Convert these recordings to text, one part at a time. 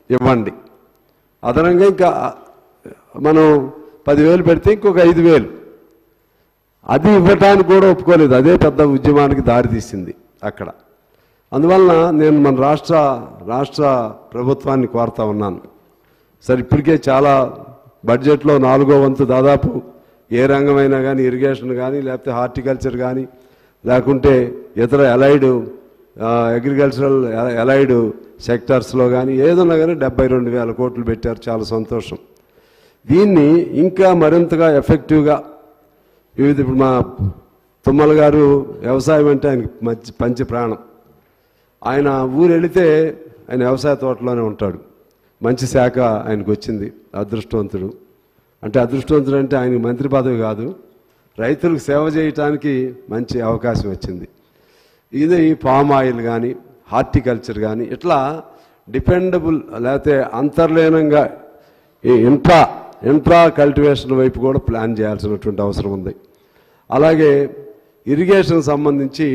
ఇవ్వండి అదనంగా ఇంకా మనం పదివేలు పెడితే ఇంకొక ఐదు వేలు అది ఇవ్వటానికి కూడా ఒప్పుకోలేదు అదే పెద్ద ఉద్యమానికి దారితీసింది అక్కడ అందువలన నేను మన రాష్ట్ర రాష్ట్ర ప్రభుత్వాన్ని కోరుతా ఉన్నాను సరే ఇప్పటికే చాలా బడ్జెట్లో నాలుగో వంతు దాదాపు ఏ రంగమైనా కానీ ఇరిగేషన్ కానీ లేకపోతే హార్టికల్చర్ కానీ లేకుంటే ఇతర అలైడ్ అగ్రికల్చరల్ అలైడ్ సెక్టార్స్లో కానీ ఏదన్నా కానీ డెబ్బై రెండు వేల కోట్లు పెట్టారు చాలా సంతోషం దీన్ని ఇంకా మరింతగా ఎఫెక్టివ్గా వివిధ ఇప్పుడు మా తుమ్మల గారు వ్యవసాయం అంటే ఆయనకి మంచి పంచి ప్రాణం ఆయన ఊరు వెళితే ఆయన వ్యవసాయ తోటలోనే ఉంటాడు మంచి శాఖ ఆయనకు వచ్చింది అదృష్టవంతుడు అంటే అదృష్టవంతుడు అంటే ఆయనకి మంత్రి పదవి కాదు రైతులకు సేవ చేయటానికి మంచి అవకాశం వచ్చింది ఇది పామ్ ఆయిల్ కానీ హార్టికల్చర్ కానీ ఇట్లా డిపెండబుల్ లేకపోతే అంతర్లీనంగా ఈ ఇంట్రా ఇంట్రా కల్టివేషన్ వైపు కూడా ప్లాన్ చేయాల్సినటువంటి అవసరం ఉంది అలాగే ఇరిగేషన్ సంబంధించి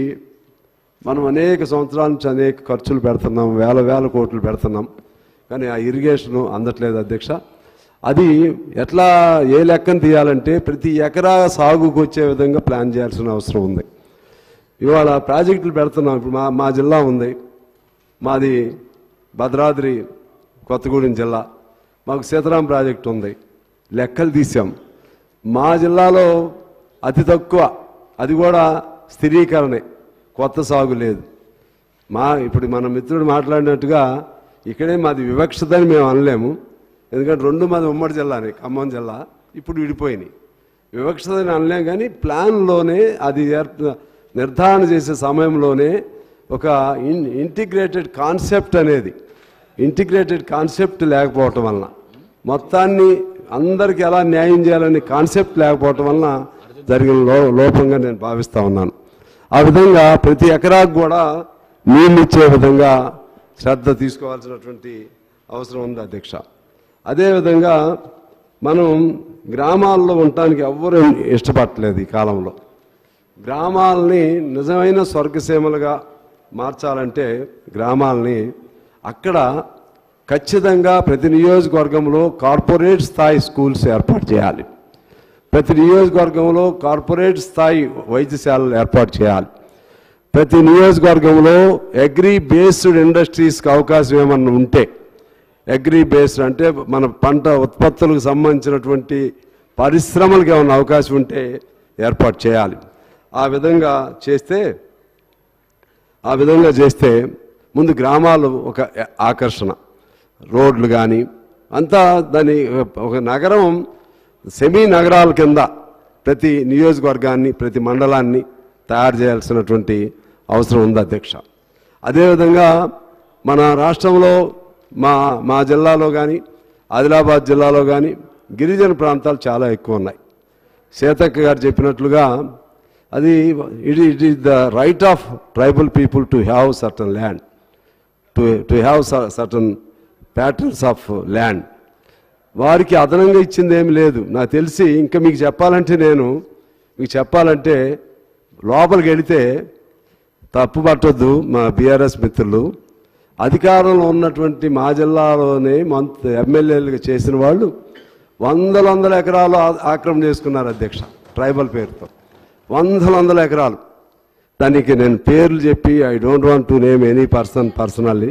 మనం అనేక సంవత్సరాల నుంచి అనేక ఖర్చులు పెడుతున్నాం వేల వేల కోట్లు పెడుతున్నాం కానీ ఆ ఇరిగేషన్ అందట్లేదు అధ్యక్ష అది ఎట్లా ఏ లెక్కన తీయాలంటే ప్రతి ఎకరా సాగుకు వచ్చే విధంగా ప్లాన్ చేయాల్సిన అవసరం ఉంది ఇవాళ ప్రాజెక్టులు పెడుతున్నాం ఇప్పుడు మా మా జిల్లా ఉంది మాది భద్రాద్రి కొత్తగూడెం జిల్లా మాకు సీతారాం ప్రాజెక్ట్ ఉంది లెక్కలు తీసాం మా జిల్లాలో అతి తక్కువ అది కూడా స్థిరీకరణే కొత్త సాగు లేదు మా ఇప్పుడు మన మిత్రుడు మాట్లాడినట్టుగా ఇక్కడే మాది వివక్షతని మేము అనలేము ఎందుకంటే రెండు మాది ఉమ్మడి జిల్లానే ఖమ్మం జిల్లా ఇప్పుడు విడిపోయినాయి వివక్షతని అనలేం కానీ ప్లాన్లోనే అది ఏర్ప- నిర్ధారణ చేసే సమయంలోనే ఒక ఇన్ ఇంటిగ్రేటెడ్ కాన్సెప్ట్ అనేది ఇంటిగ్రేటెడ్ కాన్సెప్ట్ లేకపోవటం వలన మొత్తాన్ని అందరికీ ఎలా న్యాయం చేయాలనే కాన్సెప్ట్ లేకపోవటం వలన జరిగిన లో లోపంగా నేను భావిస్తా ఉన్నాను ఆ విధంగా ప్రతి ఎకరాకు కూడా నీళ్ళు ఇచ్చే విధంగా శ్రద్ధ తీసుకోవాల్సినటువంటి అవసరం ఉంది అధ్యక్ష అదేవిధంగా మనం గ్రామాల్లో ఉండటానికి ఎవ్వరూ ఇష్టపడట్లేదు ఈ కాలంలో గ్రామాలని నిజమైన స్వర్గసీమలుగా మార్చాలంటే గ్రామాలని అక్కడ ఖచ్చితంగా ప్రతి నియోజకవర్గంలో కార్పొరేట్ స్థాయి స్కూల్స్ ఏర్పాటు చేయాలి ప్రతి నియోజకవర్గంలో కార్పొరేట్ స్థాయి వైద్యశాలలు ఏర్పాటు చేయాలి ప్రతి నియోజకవర్గంలో అగ్రి బేస్డ్ ఇండస్ట్రీస్కి అవకాశం ఏమన్నా ఉంటే అగ్రి బేస్డ్ అంటే మన పంట ఉత్పత్తులకు సంబంధించినటువంటి పరిశ్రమలకు ఏమన్నా అవకాశం ఉంటే ఏర్పాటు చేయాలి ఆ విధంగా చేస్తే ఆ విధంగా చేస్తే ముందు గ్రామాలు ఒక ఆకర్షణ రోడ్లు కానీ అంతా దాని ఒక నగరం సెమీ నగరాల కింద ప్రతి నియోజకవర్గాన్ని ప్రతి మండలాన్ని తయారు చేయాల్సినటువంటి అవసరం ఉంది అధ్యక్ష అదేవిధంగా మన రాష్ట్రంలో మా మా జిల్లాలో కానీ ఆదిలాబాద్ జిల్లాలో కానీ గిరిజన ప్రాంతాలు చాలా ఎక్కువ ఉన్నాయి సీతక్క గారు చెప్పినట్లుగా అది it it is the right of tribal people to have certain land to to have certain patterns of land వారికి అదనంగా ఇచ్చింది ఏమి లేదు నాకు తెలిసి ఇంకా మీకు చెప్పాలంటే నేను మీకు చెప్పాలంటే లోపలికి వెళితే తప్పు పట్టొద్దు మా బీఆర్ఎస్ మిత్రులు అధికారంలో ఉన్నటువంటి మా జిల్లాలోనే మంత్ ఎమ్మెల్యేలుగా చేసిన వాళ్ళు వందల వందల ఎకరాలు ఆ- ఆక్రమణ చేసుకున్నారు అధ్యక్ష ట్రైబల్ పేరుతో వందల వందల ఎకరాలు దానికి నేను పేర్లు చెప్పి I don't want to name any person personally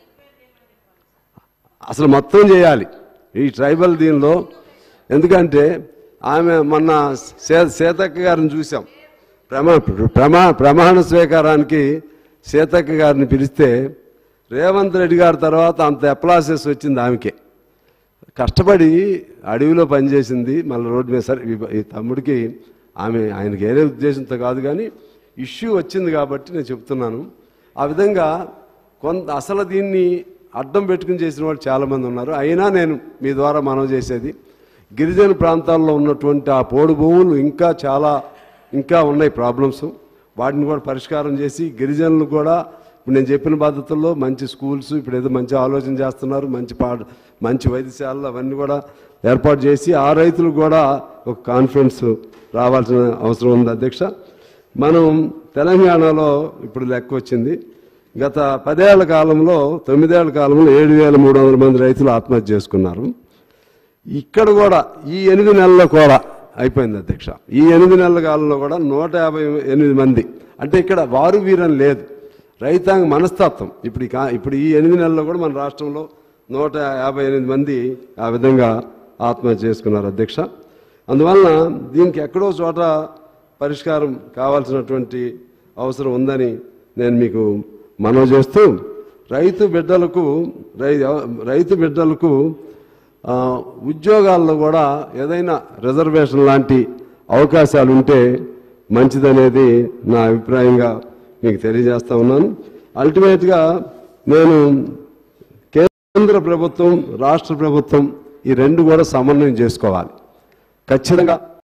అసలు మొత్తం చేయాలి ఈ ట్రైబల్ దీనిలో ఎందుకంటే ఆమె మొన్న సే సీతక్క గారిని చూసాం ప్రమా ప్రమా ప్రమాణ స్వీకారానికి సీతక్క గారిని పిలిస్తే రేవంత్ రెడ్డి గారి తర్వాత అంత అప్లాసెస్ వచ్చింది ఆమెకే కష్టపడి అడవిలో పనిచేసింది మళ్ళీ రోడ్డు మీద సరే ఈ- ఈ తమ్ముడికి ఆమె ఆయనకి ఏదే ఉద్దేశంతో కాదు కానీ ఇష్యూ వచ్చింది కాబట్టి నేను చెప్తున్నాను ఆ విధంగా కొంత అసలు దీన్ని అడ్డం పెట్టుకుని చేసిన వాళ్ళు చాలామంది ఉన్నారు అయినా నేను మీ ద్వారా మనం చేసేది గిరిజన ప్రాంతాల్లో ఉన్నటువంటి ఆ పోడు భూములు ఇంకా చాలా ఇంకా ఉన్నాయి ప్రాబ్లమ్స్ వాటిని కూడా పరిష్కారం చేసి గిరిజనులు కూడా ఇప్పుడు నేను చెప్పిన పద్ధతుల్లో మంచి స్కూల్స్ ఇప్పుడు ఏదో మంచి ఆలోచన చేస్తున్నారు మంచి పాఠ మంచి వైద్యశాలలు అవన్నీ కూడా ఏర్పాటు చేసి ఆ రైతులకు కూడా ఒక కాన్ఫిడెన్స్ రావాల్సిన అవసరం ఉంది అధ్యక్ష మనం తెలంగాణలో ఇప్పుడు లెక్క వచ్చింది గత పదేళ్ల కాలంలో తొమ్మిదేళ్ల కాలంలో ఏడు వేల మూడు వందల మంది రైతులు ఆత్మహత్య చేసుకున్నారు ఇక్కడ కూడా ఈ ఎనిమిది నెలల్లో కూడా అయిపోయింది అధ్యక్ష ఈ ఎనిమిది నెలల కాలంలో కూడా నూట యాభై ఎనిమిది మంది అంటే ఇక్కడ వారు వీరని లేదు రైతాంగ మనస్తత్వం ఇప్పుడు ఈ కా- ఇప్పుడు ఈ ఎనిమిది నెలల్లో కూడా మన రాష్ట్రంలో నూట యాభై ఎనిమిది మంది ఆ విధంగా ఆత్మహత్య చేసుకున్నారు అధ్యక్ష అందువలన దీనికి ఎక్కడో చోట పరిష్కారం కావాల్సినటువంటి అవసరం ఉందని నేను మీకు మనవి చేస్తూ రైతు బిడ్డలకు రై రైతు బిడ్డలకు ఆ, ఉద్యోగాల్లో కూడా ఏదైనా రిజర్వేషన్ లాంటి అవకాశాలు ఉంటే మంచిదనేది నా అభిప్రాయంగా మీకు తెలియజేస్తా ఉన్నాను అల్టిమేట్గా నేను కేంద్ర ప్రభుత్వం రాష్ట్ర ప్రభుత్వం ఈ రెండు కూడా సమన్వయం చేసుకోవాలి ఖచ్చితంగా